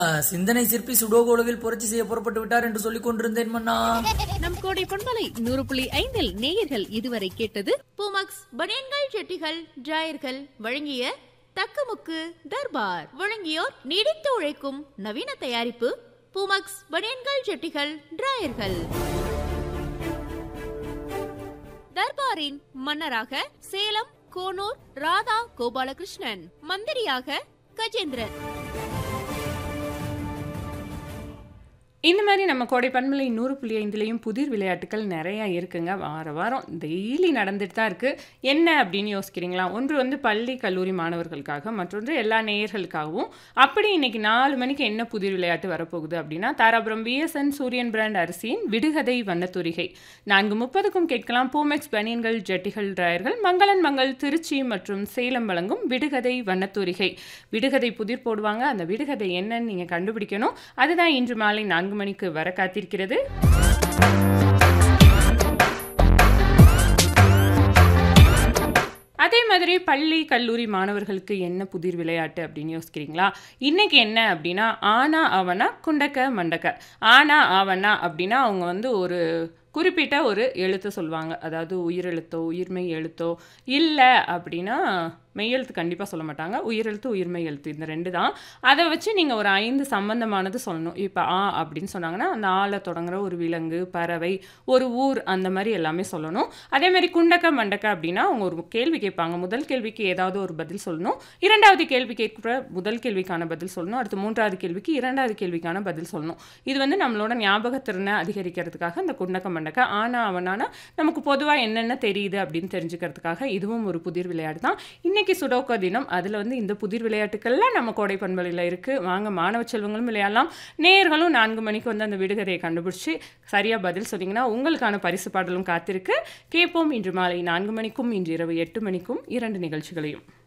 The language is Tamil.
சிந்தனை சிற்பி சுடோகோலுவில் புரட்சி செய்ய புறப்பட்டு விட்டார் என்று சொல்லிக் கொண்டிருந்தேன் மன்னா நம் கோடை பொன்மலை நூறு புள்ளி ஐந்தில் நேயர்கள் இதுவரை கேட்டது பூமக்ஸ் பனியன்கள் ஜெட்டிகள் டிராயர்கள் வழங்கிய தக்கமுக்கு தர்பார் வழங்கியோர் நீடித்து உழைக்கும் நவீன தயாரிப்பு பூமக்ஸ் பனியன்கள் ஜெட்டிகள் டிராயர்கள் தர்பாரின் மன்னராக சேலம் கோனூர் ராதா கோபாலகிருஷ்ணன் மந்திரியாக கஜேந்திரன் இந்த மாதிரி நம்ம கோடை பண்பலை நூறு புள்ளி ஐந்துலேயும் புதிர் விளையாட்டுகள் நிறையா இருக்குங்க வார வாரம் டெய்லி நடந்துட்டு தான் இருக்குது என்ன அப்படின்னு யோசிக்கிறீங்களா ஒன்று வந்து பள்ளி கல்லூரி மாணவர்களுக்காக மற்றொன்று எல்லா நேயர்களுக்காகவும் அப்படி இன்னைக்கு நாலு மணிக்கு என்ன புதிர் விளையாட்டு வரப்போகுது அப்படின்னா தாராபுரம் பிஎஸ்என் சூரியன் பிராண்ட் அரிசியின் விடுகதை வண்ணத்துரிகை நான்கு முப்பதுக்கும் கேட்கலாம் பூமெக்ஸ் பனியன்கள் ஜட்டிகள் டிராயர்கள் மங்களன் மங்கள் திருச்சி மற்றும் சேலம் வழங்கும் விடுகதை வண்ணத்துரிகை விடுகதை புதிர் போடுவாங்க அந்த விடுகதை என்னன்னு நீங்கள் கண்டுபிடிக்கணும் அதுதான் இன்று மாலை நான்கு மணிக்கு வர காத்திருக்கிறது அதே மாதிரி பள்ளி கல்லூரி மாணவர்களுக்கு என்ன புதிர் விளையாட்டு அப்படின்னு யோசிக்கிறீங்களா இன்னைக்கு என்ன அப்படின்னா ஆனா அவனா குண்டக்க மண்டக்க ஆனா அவனா அப்படின்னா அவங்க வந்து ஒரு குறிப்பிட்ட ஒரு எழுத்து சொல்லுவாங்க அதாவது உயிரெழுத்தோ உயிர்மெய் எழுத்தோ இல்லை அப்படின்னா மெய்யெழுத்து கண்டிப்பாக சொல்ல மாட்டாங்க உயிரெழுத்து உயிர்மெய் எழுத்து இந்த ரெண்டு தான் அதை வச்சு நீங்கள் ஒரு ஐந்து சம்பந்தமானது சொல்லணும் இப்போ ஆ அப்படின்னு சொன்னாங்கன்னா அந்த ஆளை தொடங்குற ஒரு விலங்கு பறவை ஒரு ஊர் அந்த மாதிரி எல்லாமே சொல்லணும் அதே மாதிரி குண்டக்க மண்டக்க அப்படின்னா அவங்க ஒரு கேள்வி கேட்பாங்க முதல் கேள்விக்கு ஏதாவது ஒரு பதில் சொல்லணும் இரண்டாவது கேள்வி கேட்குற முதல் கேள்விக்கான பதில் சொல்லணும் அடுத்து மூன்றாவது கேள்விக்கு இரண்டாவது கேள்விக்கான பதில் சொல்லணும் இது வந்து நம்மளோட ஞாபகத்திறனை அதிகரிக்கிறதுக்காக இந்த குண்டக்க மண்டக்க ஆனா அவனானா நமக்கு பொதுவாக என்னென்ன தெரியுது அப்படின்னு தெரிஞ்சுக்கிறதுக்காக இதுவும் ஒரு புதிர் விளையாட்டு தான் இன்னைக்கு சுடோக்கோ தினம் அதில் வந்து இந்த புதிர் விளையாட்டுக்கள்லாம் நம்ம கோடை பண்பலையில் இருக்குது வாங்க மாணவ செல்வங்களும் விளையாடலாம் நேர்களும் நான்கு மணிக்கு வந்து அந்த விடுகதையை கண்டுபிடிச்சி சரியாக பதில் சொன்னீங்கன்னா உங்களுக்கான பரிசு பாடலும் காத்திருக்கு கேட்போம் இன்று மாலை நான்கு மணிக்கும் இன்று இரவு எட்டு மணிக்கும் இரண்டு நிகழ்ச்சிகளையும்